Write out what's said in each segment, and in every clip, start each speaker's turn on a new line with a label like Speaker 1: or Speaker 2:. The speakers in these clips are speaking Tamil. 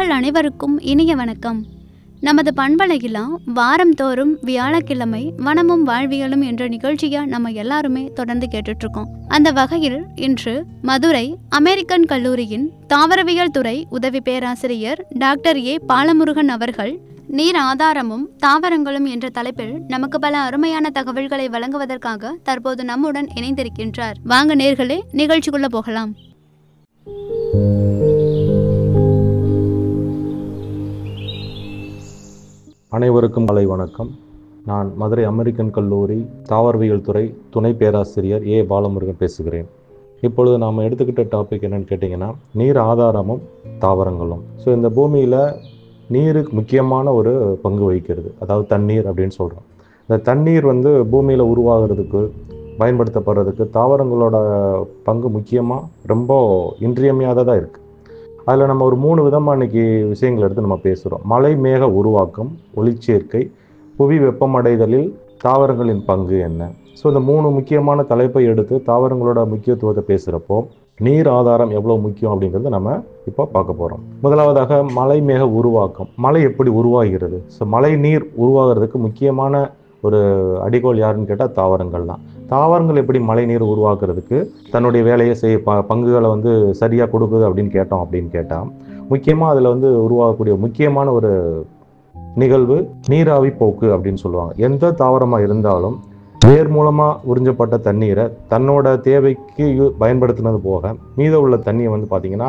Speaker 1: நேர்கள் அனைவருக்கும் இனிய வணக்கம் நமது பண்பலையிலாம் வாரந்தோறும் வியாழக்கிழமை வனமும் வாழ்வியலும் என்ற நிகழ்ச்சியை நம்ம எல்லாருமே தொடர்ந்து கேட்டுட்டு இருக்கோம் அந்த வகையில் இன்று மதுரை அமெரிக்கன் கல்லூரியின் தாவரவியல் துறை உதவி பேராசிரியர் டாக்டர் ஏ பாலமுருகன் அவர்கள் நீர் ஆதாரமும் தாவரங்களும் என்ற தலைப்பில் நமக்கு பல அருமையான தகவல்களை வழங்குவதற்காக தற்போது நம்முடன் இணைந்திருக்கின்றார் வாங்க நேர்களே நிகழ்ச்சிக்குள்ள போகலாம்
Speaker 2: அனைவருக்கும் காலை வணக்கம் நான் மதுரை அமெரிக்கன் கல்லூரி தாவரவியல் துறை துணை பேராசிரியர் ஏ பாலமுருகன் பேசுகிறேன் இப்பொழுது நாம் எடுத்துக்கிட்ட டாபிக் என்னன்னு கேட்டிங்கன்னா நீர் ஆதாரமும் தாவரங்களும் ஸோ இந்த பூமியில் நீருக்கு முக்கியமான ஒரு பங்கு வகிக்கிறது அதாவது தண்ணீர் அப்படின்னு சொல்கிறோம் இந்த தண்ணீர் வந்து பூமியில் உருவாகிறதுக்கு பயன்படுத்தப்படுறதுக்கு தாவரங்களோட பங்கு முக்கியமாக ரொம்ப இன்றியமையாததாக இருக்குது அதில் நம்ம ஒரு மூணு விதமாக இன்னைக்கு விஷயங்கள் எடுத்து நம்ம பேசுகிறோம் மழை மேக உருவாக்கம் ஒளிச்சேர்க்கை புவி வெப்பமடைதலில் தாவரங்களின் பங்கு என்ன ஸோ இந்த மூணு முக்கியமான தலைப்பை எடுத்து தாவரங்களோட முக்கியத்துவத்தை பேசுகிறப்போ நீர் ஆதாரம் எவ்வளோ முக்கியம் அப்படிங்கிறத நம்ம இப்போ பார்க்க போகிறோம் முதலாவதாக மழை மேக உருவாக்கம் மழை எப்படி உருவாகிறது ஸோ மழை நீர் உருவாகிறதுக்கு முக்கியமான ஒரு அடிகோல் யாருன்னு கேட்டால் தாவரங்கள் தான் தாவரங்கள் எப்படி மழை நீர் உருவாக்குறதுக்கு தன்னுடைய வேலையை செய்ய ப பங்குகளை வந்து சரியாக கொடுக்குது அப்படின்னு கேட்டோம் அப்படின்னு கேட்டால் முக்கியமாக அதில் வந்து உருவாகக்கூடிய முக்கியமான ஒரு நிகழ்வு நீராவி போக்கு அப்படின்னு சொல்லுவாங்க எந்த தாவரமாக இருந்தாலும் வேர் மூலமாக உறிஞ்சப்பட்ட தண்ணீரை தன்னோட தேவைக்கு யூ- பயன்படுத்தினது போக மீத உள்ள தண்ணியை வந்து பார்த்தீங்கன்னா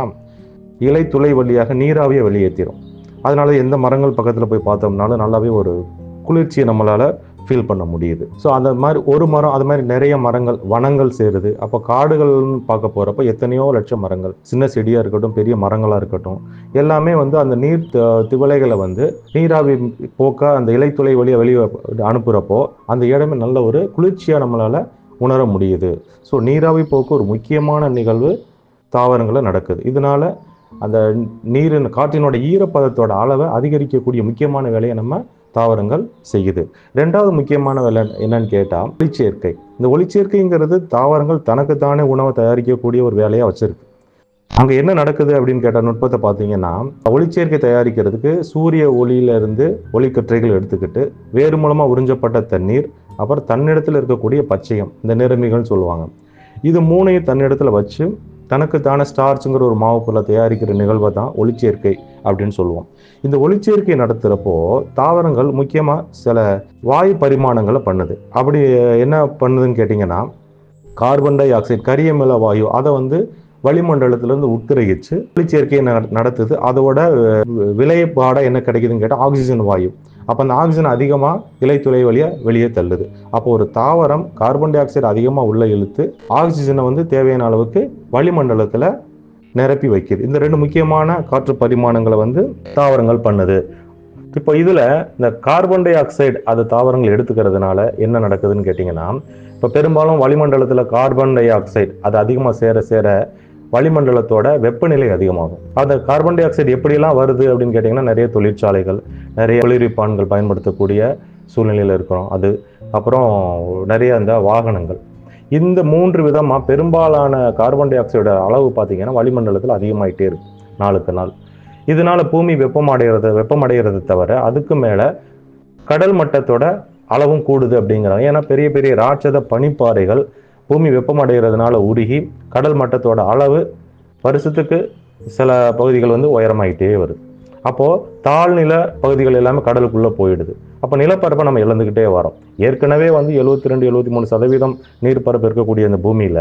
Speaker 2: இலை துளை வழியாக நீராவியை வெளியேற்றிடும் அதனால எந்த மரங்கள் பக்கத்தில் போய் பார்த்தோம்னாலும் நல்லாவே ஒரு குளிர்ச்சியை நம்மளால் ஃபீல் பண்ண முடியுது ஸோ அந்த மாதிரி ஒரு மரம் அது மாதிரி நிறைய மரங்கள் வனங்கள் சேருது அப்போ காடுகள்னு பார்க்க போகிறப்ப எத்தனையோ லட்சம் மரங்கள் சின்ன செடியாக இருக்கட்டும் பெரிய மரங்களாக இருக்கட்டும் எல்லாமே வந்து அந்த நீர் த- திவலைகளை வந்து நீராவி போக்க அந்த இலைத்துளை வழியாக வெளியே அனுப்புகிறப்போ அந்த இடமே நல்ல ஒரு குளிர்ச்சியாக நம்மளால் உணர முடியுது ஸோ நீராவி போக்கு ஒரு முக்கியமான நிகழ்வு தாவரங்களில் நடக்குது இதனால அந்த நீரின் காற்றினோட ஈரப்பதத்தோட அளவை அதிகரிக்கக்கூடிய முக்கியமான வேலையை நம்ம தாவரங்கள் செய்யுது ரெண்டாவது முக்கியமான வேலை என்னன்னு கேட்டால் ஒளிச்சேர்க்கை இந்த ஒளிச்சேர்க்கைங்கிறது தாவரங்கள் தனக்குத்தானே உணவை தயாரிக்கக்கூடிய ஒரு வேலையாக வச்சிருக்கு அங்கே என்ன நடக்குது அப்படின்னு கேட்ட நுட்பத்தை பார்த்தீங்கன்னா ஒளிச்சேர்க்கை தயாரிக்கிறதுக்கு சூரிய ஒளியில இருந்து ஒளிக்கற்றைகள் எடுத்துக்கிட்டு வேறு மூலமாக உறிஞ்சப்பட்ட தண்ணீர் அப்புறம் தன்னிடத்தில் இருக்கக்கூடிய பச்சையம் இந்த நிறமிகள்னு சொல்லுவாங்க இது மூணையும் தன்னிடத்தில் வச்சு தனக்கு தானே ஸ்டார்ச்சுங்கிற ஒரு மாவு பொருளை தயாரிக்கிற நிகழ்வை தான் ஒளிச்சேர்க்கை அப்படின்னு சொல்லுவோம் இந்த ஒளிச்சேர்க்கை நடத்துகிறப்போ தாவரங்கள் முக்கியமாக சில வாயு பரிமாணங்களை பண்ணுது அப்படி என்ன பண்ணுதுன்னு கேட்டிங்கன்னா கார்பன் டை ஆக்சைடு கரியமில வாயு அதை வந்து வளிமண்டலத்திலிருந்து உட்கிரகிச்சு ஒளிச்சேர்க்கையை நட- நடத்துது அதோட அஹ், விளைபாடாக என்ன கிடைக்குதுன்னு கேட்டால் ஆக்சிஜன் வாயு அப்போ அந்த ஆக்சிஜன் அதிகமாக இலைத்துளை வழியாக வெளியே தள்ளுது அப்போ ஒரு தாவரம் கார்பன் டை ஆக்சைடு அதிகமாக உள்ள இழுத்து ஆக்சிஜனை வந்து தேவையான அளவுக்கு வளிமண்டலத்தில் நிரப்பி வைக்குது இந்த ரெண்டு முக்கியமான காற்று பரிமாணங்களை வந்து தாவரங்கள் பண்ணுது இப்போ இதில் இந்த கார்பன் டை ஆக்சைடு அது தாவரங்கள் எடுத்துக்கிறதுனால என்ன நடக்குதுன்னு கேட்டிங்கன்னா இப்போ பெரும்பாலும் வளிமண்டலத்தில் கார்பன் டை ஆக்சைடு அது அதிகமாக சேர சேர வளிமண்டலத்தோட வெப்பநிலை அதிகமாகும் அந்த கார்பன் டை ஆக்சைடு எப்படியெல்லாம் வருது அப்படின்னு கேட்டிங்கன்னா நிறைய தொழிற்சாலைகள் நிறைய குளிர்விப்பான்கள் பயன்படுத்தக்கூடிய சூழ்நிலையில் இருக்கிறோம் அது அப்புறம் நிறைய அந்த வாகனங்கள் இந்த மூன்று விதமாக பெரும்பாலான கார்பன் டை ஆக்சைடோட அளவு பார்த்தீங்கன்னா வளிமண்டலத்தில் அதிகமாயிட்டே இருக்கு நாளுக்கு நாள் இதனால பூமி வெப்பமடைகிறது வெப்பமடைகிறது தவிர அதுக்கு மேலே கடல் மட்டத்தோட அளவும் கூடுது அப்படிங்கிறாங்க ஏன்னா பெரிய பெரிய ராட்சத பனிப்பாறைகள் பூமி வெப்பமடைகிறதுனால உருகி கடல் மட்டத்தோட அளவு வருஷத்துக்கு சில பகுதிகள் வந்து உயரமாயிட்டே வருது அப்போது தாழ்நில பகுதிகள் எல்லாமே கடலுக்குள்ளே போயிடுது அப்போ நிலப்பரப்பை நம்ம இழந்துக்கிட்டே வரோம் ஏற்கனவே வந்து எழுபத்தி ரெண்டு எழுபத்தி மூணு சதவீதம் நீர்ப்பரப்பு இருக்கக்கூடிய இந்த பூமியில்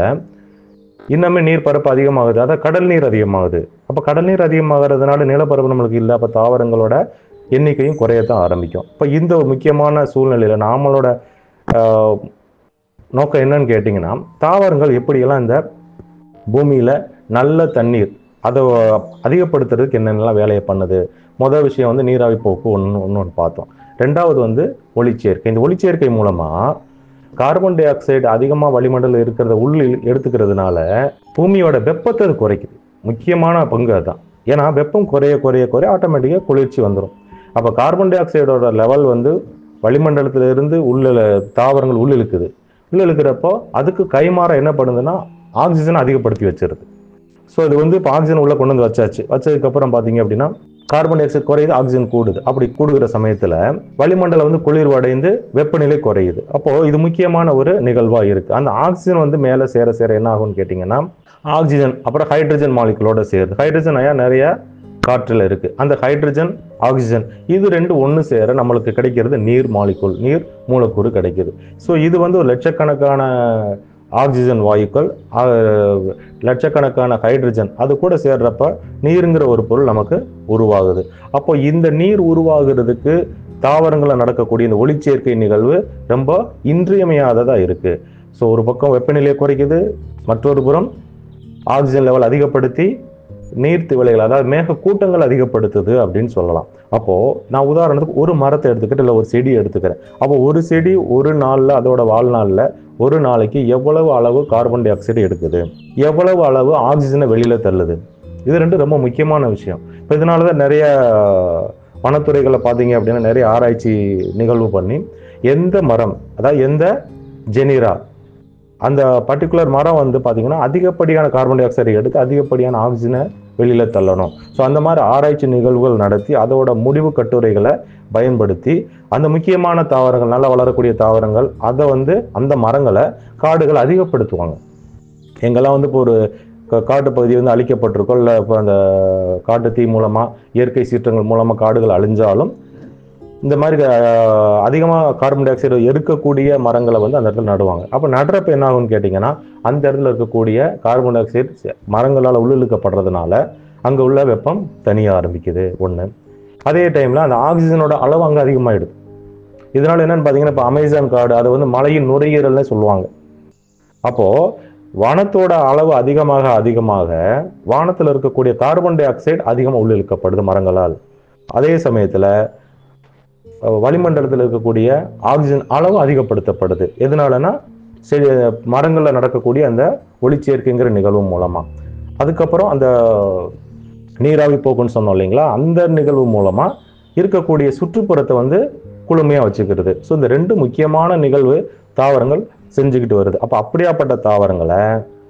Speaker 2: இன்னுமே நீர்ப்பரப்பு அதிகமாகுது அதான் கடல் நீர் அதிகமாகுது அப்போ கடல் நீர் அதிகமாகிறதுனால நிலப்பரப்பு நம்மளுக்கு இல்லை அப்போ தாவரங்களோட எண்ணிக்கையும் குறையத்தான் ஆரம்பிக்கும் இப்போ இந்த ஒரு முக்கியமான சூழ்நிலையில் நாமளோட ஆஹ், நோக்கம் என்னன்னு கேட்டிங்கன்னா தாவரங்கள் எப்படியெல்லாம் இந்த பூமியில் நல்ல தண்ணீர் அதை அதிகப்படுத்துறதுக்கு என்னென்னலாம் வேலையை பண்ணுது முதல் விஷயம் வந்து நீராவி போக்கு ஒன்று ஒன்று ஒன்று பார்த்தோம் ரெண்டாவது வந்து ஒளிச்சேர்க்கை இந்த ஒளிச்சேர்க்கை மூலமாக கார்பன் டை ஆக்சைடு அதிகமாக வளிமண்டலம் இருக்கிறத உள்ள எடுத்துக்கிறதுனால பூமியோட வெப்பத்தை அது குறைக்குது முக்கியமான பங்கு அதுதான் ஏன்னா வெப்பம் குறைய குறைய குறைய ஆட்டோமேட்டிக்காக குளிர்ச்சி வந்துடும் அப்போ கார்பன் டை ஆக்சைடோட லெவல் வந்து வளிமண்டலத்துல இருந்து உள்ள தாவரங்கள் உள்ள இழுக்குது உள்ள இழுக்கிறப்போ அதுக்கு கைமாற என்ன பண்ணுதுன்னா ஆக்சிஜன் அதிகப்படுத்தி வச்சிருது ஸோ இது வந்து இப்போ ஆக்சிஜன் உள்ள கொண்டு வந்து வச்சாச்சு வச்சதுக்கப்புறம் பார்த்தீங்க அப்படின்னா கார்பன் டை ஆக்சைடு குறையுது ஆக்சிஜன் கூடுது அப்படி கூடுகிற சமயத்துல வளிமண்டலம் வந்து குளிர்வடைந்து வெப்பநிலை குறையுது அப்போ இது முக்கியமான ஒரு நிகழ்வா இருக்கு அந்த ஆக்சிஜன் வந்து மேலே சேர சேர என்ன ஆகும்னு கேட்டிங்கன்னா ஆக்சிஜன் அப்புறம் ஹைட்ரஜன் மாலிகுலோட சேருது ஹைட்ரஜன் அயா நிறைய காற்றில் இருக்கு அந்த ஹைட்ரஜன் ஆக்சிஜன் இது ரெண்டு ஒன்று சேர நம்மளுக்கு கிடைக்கிறது நீர் மாலிகுல் நீர் மூலக்கூறு கிடைக்குது ஸோ இது வந்து ஒரு லட்சக்கணக்கான ஆக்சிஜன் வாயுக்கள் ஆ, லட்சக்கணக்கான ஹைட்ரஜன் அது கூட சேர்றப்ப நீருங்கிற ஒரு பொருள் நமக்கு உருவாகுது அப்போ இந்த நீர் உருவாகிறதுக்கு தாவரங்களில் நடக்கக்கூடிய இந்த ஒளிச்சேர்க்கை நிகழ்வு ரொம்ப இன்றியமையாததா இருக்கு ஸோ ஒரு பக்கம் வெப்பநிலையை குறைக்குது மற்றொரு புறம் ஆக்சிஜன் லெவல் அதிகப்படுத்தி நீர் திவலைகள் அதாவது மேக கூட்டங்கள் அதிகப்படுத்துது அப்படின்னு சொல்லலாம் அப்போ நான் உதாரணத்துக்கு ஒரு மரத்தை எடுத்துக்கிட்டு இல்லை ஒரு செடி எடுத்துக்கிறேன் அப்போ ஒரு செடி ஒரு நாளில் அதோட வாழ்நாளில் ஒரு நாளைக்கு எவ்வளவு அளவு கார்பன் டை ஆக்சைடு எடுக்குது எவ்வளவு அளவு ஆக்சிஜனை வெளியில தள்ளுது இது ரெண்டு ரொம்ப முக்கியமான விஷயம் இப்போ இதனால தான் நிறைய வனத்துறைகளை பார்த்தீங்க அப்படின்னா நிறைய ஆராய்ச்சி நிகழ்வு பண்ணி எந்த மரம் அதாவது எந்த ஜெனிரா அந்த பர்டிகுலர் மரம் வந்து பார்த்தீங்கன்னா அதிகப்படியான கார்பன் டை ஆக்சைடை எடுத்து அதிகப்படியான ஆக்சிஜனை வெளியில தள்ளணும் ஸோ அந்த மாதிரி ஆராய்ச்சி நிகழ்வுகள் நடத்தி அதோட முடிவு கட்டுரைகளை பயன்படுத்தி அந்த முக்கியமான தாவரங்கள் நல்லா வளரக்கூடிய தாவரங்கள் அதை வந்து அந்த மரங்களை காடுகள் அதிகப்படுத்துவாங்க எங்கெல்லாம் வந்து இப்போ ஒரு கா- காட்டுப் பகுதி வந்து அழிக்கப்பட்டிருக்கோ இல்லை இப்போ அந்த காட்டு தீ மூலமாக இயற்கை சீற்றங்கள் மூலமாக காடுகள் அழிஞ்சாலும் இந்த மாதிரி அதிகமாக கார்பன் டை ஆக்சைடு எடுக்கக்கூடிய மரங்களை வந்து அந்த இடத்துல நடுவாங்க அப்போ நடுறப்ப என்ன ஆகும்னு கேட்டிங்கன்னா அந்த இடத்துல இருக்கக்கூடிய கார்பன் டை ஆக்சைடு மரங்களால் உள்ளிழுக்கப்படுறதுனால அங்கே உள்ள வெப்பம் தனிய ஆரம்பிக்குது ஒன்று அதே டைமில் அந்த ஆக்சிஜனோட அளவு அங்கே அதிகமாகிடுது இதனால என்னன்னு பார்த்தீங்கன்னா இப்போ அமேசான் காடு அதை வந்து மலையின் நுரையீரல்னு சொல்லுவாங்க அப்போது வனத்தோட அளவு அதிகமாக அதிகமாக வானத்தில் இருக்கக்கூடிய கார்பன் டை ஆக்சைடு அதிகமாக உள்ளிழுக்கப்படுது மரங்களால் அதே சமயத்தில் வளிமண்டலத்தில் இருக்கக்கூடிய ஆக்சிஜன் அளவு அதிகப்படுத்தப்படுது எதனாலனா செடி மரங்களில் நடக்கக்கூடிய அந்த ஒளிச்சேர்க்கைங்கிற நிகழ்வு மூலமாக அதுக்கப்புறம் அந்த நீராவி போக்குன்னு சொன்னோம் இல்லைங்களா அந்த நிகழ்வு மூலமாக இருக்கக்கூடிய சுற்றுப்புறத்தை வந்து குளுமையாக வச்சுக்கிறது ஸோ இந்த ரெண்டு முக்கியமான நிகழ்வு தாவரங்கள் செஞ்சுக்கிட்டு வருது அப்போ அப்படியாப்பட்ட தாவரங்களை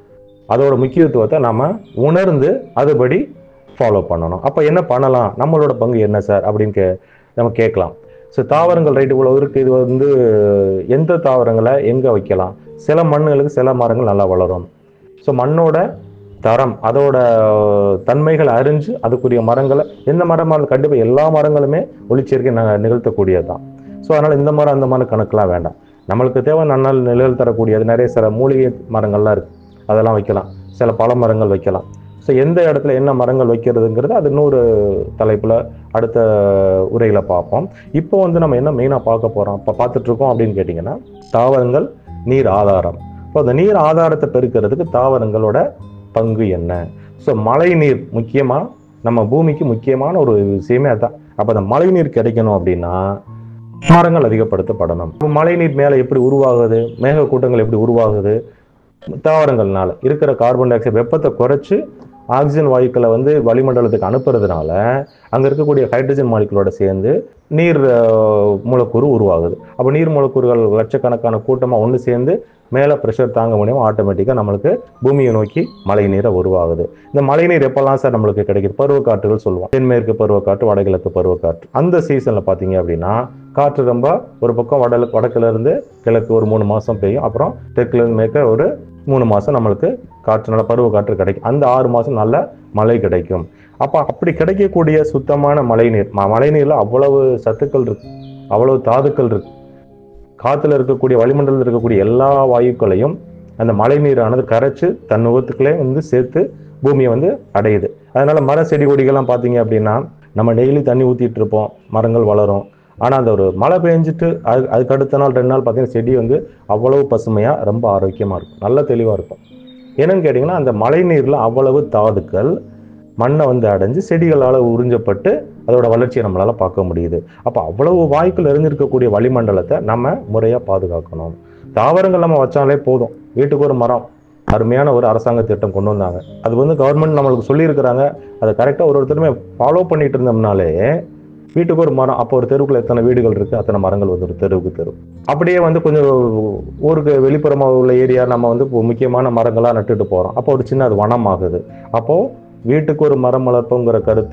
Speaker 2: அதோட முக்கியத்துவத்தை நாம உணர்ந்து அதுபடி ஃபாலோ பண்ணணும் அப்போ என்ன பண்ணலாம் நம்மளோட பங்கு என்ன சார் அப்படின்னு கே நம்ம கேட்கலாம் ஸோ தாவரங்கள் ரைட்டு இவ்வளோ இருக்கு இது வந்து எந்த தாவரங்களை எங்கே வைக்கலாம் சில மண்ணுகளுக்கு சில மரங்கள் நல்லா வளரும் ஸோ மண்ணோட தரம் அதோட தன்மைகளை அறிஞ்சு அதுக்குரிய மரங்களை எந்த மரமாக இருந்தாலும் கண்டிப்பாக எல்லா மரங்களுமே ஒளிச்சேர்க்கை ந நிகழ்த்தக்கூடியது தான் ஸோ அதனால் இந்த மரம் அந்த மரம் கணக்கெலாம் வேண்டாம் நம்மளுக்கு தேவை நன்னால் நிழல் தரக்கூடியது நிறைய சில மூலிகை மரங்கள்லாம் இருக்குது அதெல்லாம் வைக்கலாம் சில பல மரங்கள் வைக்கலாம் ஸோ எந்த இடத்துல என்ன மரங்கள் வைக்கிறதுங்கிறது அது இன்னொரு தலைப்பில் அடுத்த உரையில் பார்ப்போம் இப்போ வந்து நம்ம என்ன மெயினாக பார்க்க போகிறோம் இப்போ பார்த்துட்ருக்கோம் அப்படின்னு கேட்டிங்கன்னா தாவரங்கள் நீர் ஆதாரம் இப்போ அந்த நீர் ஆதாரத்தை பெருக்கிறதுக்கு தாவரங்களோட பங்கு என்ன ஸோ மழை நீர் முக்கியமாக நம்ம பூமிக்கு முக்கியமான ஒரு விஷயமே அதுதான் அப்போ அந்த மழை நீர் கிடைக்கணும் அப்படின்னா மரங்கள் அதிகப்படுத்தப்படணும் இப்போ மழை நீர் மேலே எப்படி உருவாகுது மேக கூட்டங்கள் எப்படி உருவாகுது தாவரங்கள்னால இருக்கிற கார்பன் டை ஆக்சைடு வெப்பத்தை குறைச்சு ஆக்சிஜன் வாயுக்களை வந்து வளிமண்டலத்துக்கு அனுப்புறதுனால அங்கே இருக்கக்கூடிய ஹைட்ரஜன் மாலிகுலோட சேர்ந்து நீர் அஹ், மூலக்கூறு உருவாகுது அப்போ நீர் மூலக்கூறுகள் லட்சக்கணக்கான கூட்டமாக ஒன்று சேர்ந்து மேலே ப்ரெஷர் தாங்க முடியும் ஆட்டோமேட்டிக்காக நம்மளுக்கு பூமியை நோக்கி மழை நீரை உருவாகுது இந்த மழை நீர் எப்பெல்லாம் சார் நம்மளுக்கு கிடைக்குது பருவக்காற்றுகள் சொல்லுவோம் தென்மேற்கு பருவக்காற்று வடகிழக்கு பருவக்காற்று அந்த சீசனில் பார்த்தீங்க அப்படின்னா காற்று ரொம்ப ஒரு பக்கம் வட வடக்குல இருந்து கிழக்கு ஒரு மூணு மாதம் பெய்யும் அப்புறம் தெற்குல இருந்து மேற்க ஒரு மூணு மாதம் நம்மளுக்கு காற்று நல்ல பருவ காற்று கிடைக்கும் அந்த ஆறு மாதம் நல்ல மழை கிடைக்கும் அப்போ அப்படி கிடைக்கக்கூடிய சுத்தமான மழைநீர் ம- மழைநீர்ல அவ்வளவு சத்துக்கள் இருக்கு அவ்வளவு தாதுக்கள் இருக்கு காத்துல இருக்கக்கூடிய வளிமண்டலத்தில் இருக்கக்கூடிய எல்லா வாயுக்களையும் அந்த மழை நீரானது கரைச்சு தன் முகத்துக்குள்ளே வந்து சேர்த்து பூமியை வந்து அடையுது அதனால மர செடி கொடிகள்லாம் பார்த்தீங்க அப்படின்னா நம்ம டெய்லி தண்ணி ஊத்திட்டு இருப்போம் மரங்கள் வளரும் ஆனால் அந்த ஒரு மழை பெஞ்சிட்டு அது அதுக்கு அடுத்த நாள் ரெண்டு நாள் பார்த்தீங்கன்னா செடி வந்து அவ்வளவு பசுமையாக ரொம்ப ஆரோக்கியமாக இருக்கும் நல்ல தெளிவாக இருக்கும் என்னன்னு கேட்டிங்கன்னா அந்த மழை நீரில் அவ்வளவு தாதுக்கள் மண்ணை வந்து அடைஞ்சு செடிகளால் உறிஞ்சப்பட்டு அதோட வளர்ச்சியை நம்மளால் பார்க்க முடியுது அப்போ அவ்வளவு வாய்க்குள் இருந்திருக்கக்கூடிய வளிமண்டலத்தை நம்ம முறையாக பாதுகாக்கணும் தாவரங்கள் நம்ம வச்சாலே போதும் வீட்டுக்கு ஒரு மரம் அருமையான ஒரு அரசாங்க திட்டம் கொண்டு வந்தாங்க அது வந்து கவர்மெண்ட் நம்மளுக்கு சொல்லியிருக்கிறாங்க அதை கரெக்டாக ஒரு ஒருத்தருமே ஃபாலோ பண்ணிட்டு இருந்தோம்னாலே வீட்டுக்கு ஒரு மரம் அப்போ ஒரு தெருவுக்குள்ள எத்தனை வீடுகள் இருக்கு அத்தனை மரங்கள் வந்து ஒரு தெருவுக்கு தெரு அப்படியே வந்து கொஞ்சம் ஊருக்கு வெளிப்புறமாக உள்ள ஏரியா நம்ம வந்து இப்போ முக்கியமான மரங்களாக நட்டுட்டு போகிறோம் அப்போ ஒரு சின்ன அது வனம் ஆகுது அப்போ வீட்டுக்கு ஒரு மரம் வளர்ப்புங்கிற கருத்து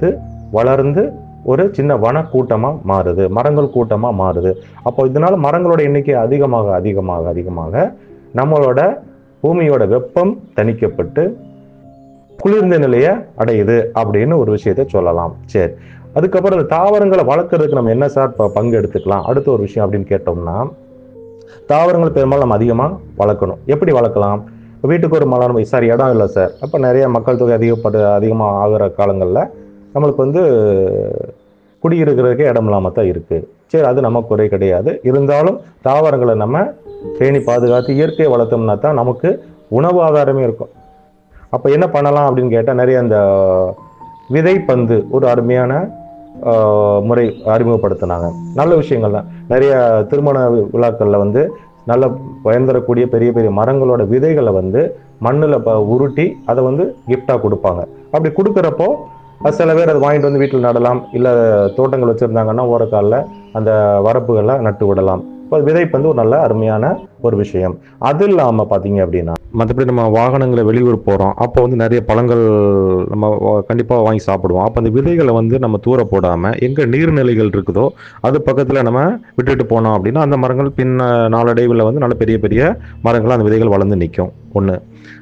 Speaker 2: வளர்ந்து ஒரு சின்ன வன கூட்டமாக மாறுது மரங்கள் கூட்டமாக மாறுது அப்போ இதனால மரங்களோட எண்ணிக்கை அதிகமாக அதிகமாக அதிகமாக நம்மளோட பூமியோட வெப்பம் தணிக்கப்பட்டு குளிர்ந்த நிலையை அடையுது அப்படின்னு ஒரு விஷயத்த சொல்லலாம் சரி அதுக்கப்புறம் இந்த தாவரங்களை வளர்க்கறதுக்கு நம்ம என்ன சார் ப- பங்கு எடுத்துக்கலாம் அடுத்த ஒரு விஷயம் அப்படின்னு கேட்டோம்னா தாவரங்களை பெரும்பாலும் நம்ம அதிகமாக வளர்க்கணும் எப்படி வளர்க்கலாம் இப்ப வீட்டுக்கு ஒரு மலம் சார் இடம் இல்லை சார் அப்போ நிறைய மக்கள் தொகை அதிகப்பட்டு அதிகமாக ஆகிற காலங்களில் நம்மளுக்கு வந்து குடியிருக்கிறதுக்கே இடம் இல்லாமல் தான் இருக்குது சரி அது நம்ம குறை கிடையாது இருந்தாலும் தாவரங்களை நம்ம பேணி பாதுகாத்து இயற்கையை வளர்த்தோம்னா தான் நமக்கு உணவு ஆதாரமே இருக்கும் அப்போ என்ன பண்ணலாம் அப்படின்னு கேட்டால் நிறைய அந்த விதை பந்து ஒரு அருமையான ஆஹ், முறை அறிமுகப்படுத்தினாங்க நல்ல விஷயங்கள் தான் நிறைய திருமண வி- விழாக்கள்ல வந்து நல்ல பயன் தரக்கூடிய பெரிய பெரிய மரங்களோட விதைகளை வந்து மண்ணில் ப உருட்டி அதை வந்து கிஃப்டாக கொடுப்பாங்க அப்படி கொடுக்குறப்போ அது சில பேர் அதை வாங்கிட்டு வந்து வீட்டில் நடலாம் இல்லை தோட்டங்கள் வச்சுருந்தாங்கன்னா ஓரக்காலில் அந்த வரப்புகளில் நட்டு விடலாம் இப்போ விதை வந்து ஒரு நல்ல அருமையான ஒரு விஷயம் அது இல்லாமல் பார்த்தீங்க அப்படின்னா மற்றபடி நம்ம வாகனங்களை வெளியூர் போகிறோம் அப்போ வந்து நிறைய பழங்கள் நம்ம கண்டிப்பாக வாங்கி சாப்பிடுவோம் அப்போ அந்த விதைகளை வந்து நம்ம தூர போடாமல் எங்கே நீர்நிலைகள் இருக்குதோ அது பக்கத்தில் நம்ம விட்டுட்டு போனோம் அப்படின்னா அந்த மரங்கள் பின்ன நாளடைவில் வந்து நல்ல பெரிய பெரிய மரங்கள் அந்த விதைகள் வளர்ந்து நிற்கும் ஒன்று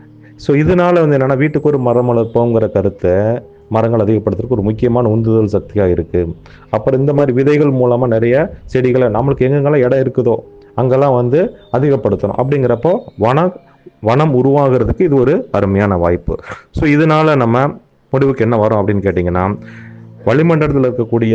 Speaker 2: ஸோ இதனால வந்து என்னென்னா வீட்டுக்கு ஒரு மரம் வளர்ப்போங்கிற கருத்தை மரங்கள் அதிகப்படுத்துறதுக்கு ஒரு முக்கியமான உந்துதல் சக்தியாக இருக்குது அப்புறம் இந்த மாதிரி விதைகள் மூலமாக நிறைய செடிகளை நம்மளுக்கு எங்கெங்கெல்லாம் இடம் இருக்குதோ அங்கெல்லாம் வந்து அதிகப்படுத்தணும் அப்படிங்கிறப்போ வன வனம் உருவாகிறதுக்கு இது ஒரு அருமையான வாய்ப்பு ஸோ இதனால நம்ம முடிவுக்கு என்ன வரும் அப்படின்னு கேட்டிங்கன்னா வளிமண்டலத்தில் இருக்கக்கூடிய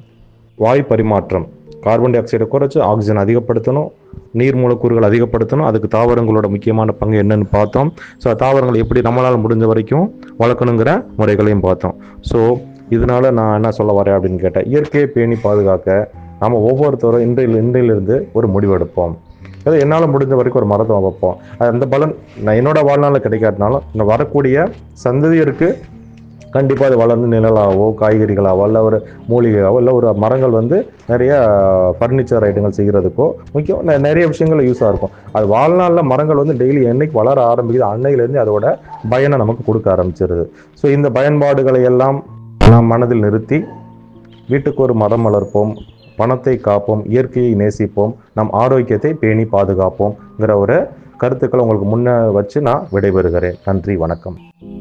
Speaker 2: வாயு பரிமாற்றம் கார்பன் டை ஆக்சைடை குறைச்சி ஆக்சிஜன் அதிகப்படுத்தணும் நீர் மூலக்கூறுகள் அதிகப்படுத்தணும் அதுக்கு தாவரங்களோட முக்கியமான பங்கு என்னன்னு பார்த்தோம் ஸோ தாவரங்களை எப்படி நம்மளால் முடிஞ்ச வரைக்கும் வளர்க்கணுங்கிற முறைகளையும் பார்த்தோம் ஸோ இதனால நான் என்ன சொல்ல வரேன் அப்படின்னு கேட்டேன் இயற்கையை பேணி பாதுகாக்க நம்ம ஒவ்வொருத்தரும் இன்றையில் இன்றையிலிருந்து ஒரு முடிவெடுப்போம் அது என்னால் முடிஞ்ச வரைக்கும் ஒரு மரத்தை வைப்போம் அது அந்த பலன் நான் என்னோட வாழ்நாளில் கிடைக்காட்டினாலும் இன்னும் வரக்கூடிய சந்ததியருக்கு கண்டிப்பாக அது வளர்ந்து நிழலாவோ காய்கறிகளாவோ இல்லை ஒரு மூலிகையாவோ இல்லை ஒரு மரங்கள் வந்து நிறைய ஃபர்னிச்சர் ஐட்டங்கள் செய்கிறதுக்கோ முக்கியம் நெ- நிறைய விஷயங்கள் யூஸாக இருக்கும் அது வாழ்நாளில் மரங்கள் வந்து டெய்லி என்னைக்கு வளர ஆரம்பிக்குது அன்னையிலேருந்து அதோட பயனை நமக்கு கொடுக்க ஆரம்பிச்சிருது ஸோ இந்த பயன்பாடுகளை எல்லாம் நாம் மனதில் நிறுத்தி வீட்டுக்கு ஒரு மரம் வளர்ப்போம் பணத்தை காப்போம் இயற்கையை நேசிப்போம் நம் ஆரோக்கியத்தை பேணி பாதுகாப்போம்ங்கிற ஒரு கருத்துக்களை உங்களுக்கு முன்ன வச்சு நான் விடைபெறுகிறேன் நன்றி வணக்கம்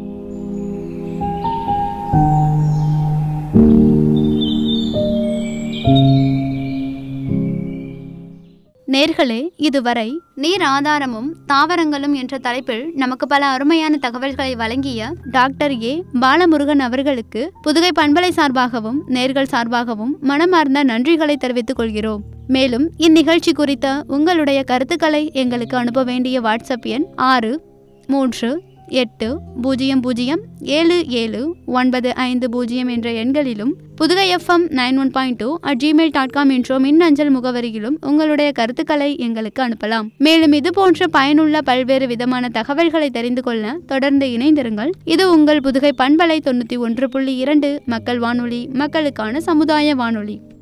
Speaker 1: நேர்களே இதுவரை நீர் ஆதாரமும் தாவரங்களும் என்ற தலைப்பில் நமக்கு பல அருமையான தகவல்களை வழங்கிய டாக்டர் ஏ பாலமுருகன் அவர்களுக்கு புதுகை பண்பலை சார்பாகவும் நேர்கள் சார்பாகவும் மனமார்ந்த நன்றிகளை தெரிவித்துக் கொள்கிறோம் மேலும் இந்நிகழ்ச்சி குறித்த உங்களுடைய கருத்துக்களை எங்களுக்கு அனுப்ப வேண்டிய வாட்ஸ்அப் எண் ஆறு மூன்று எட்டு பூஜ்ஜியம் பூஜ்ஜியம் ஏழு ஏழு ஒன்பது ஐந்து பூஜ்ஜியம் என்ற எண்களிலும் Pudugai F M nine one point two at Gmail dot com என்ற மின்னஞ்சல் முகவரியிலும் உங்களுடைய கருத்துக்களை எங்களுக்கு அனுப்பலாம் மேலும் இது போன்ற பயனுள்ள பல்வேறு விதமான தகவல்களை தெரிந்து கொள்ள தொடர்ந்து இணைந்திருங்கள் இது உங்கள் புதுகை பண்பலை தொண்ணூற்றி ஒன்று புள்ளி இரண்டு மக்கள் வானொலி மக்களுக்கான சமுதாய வானொலி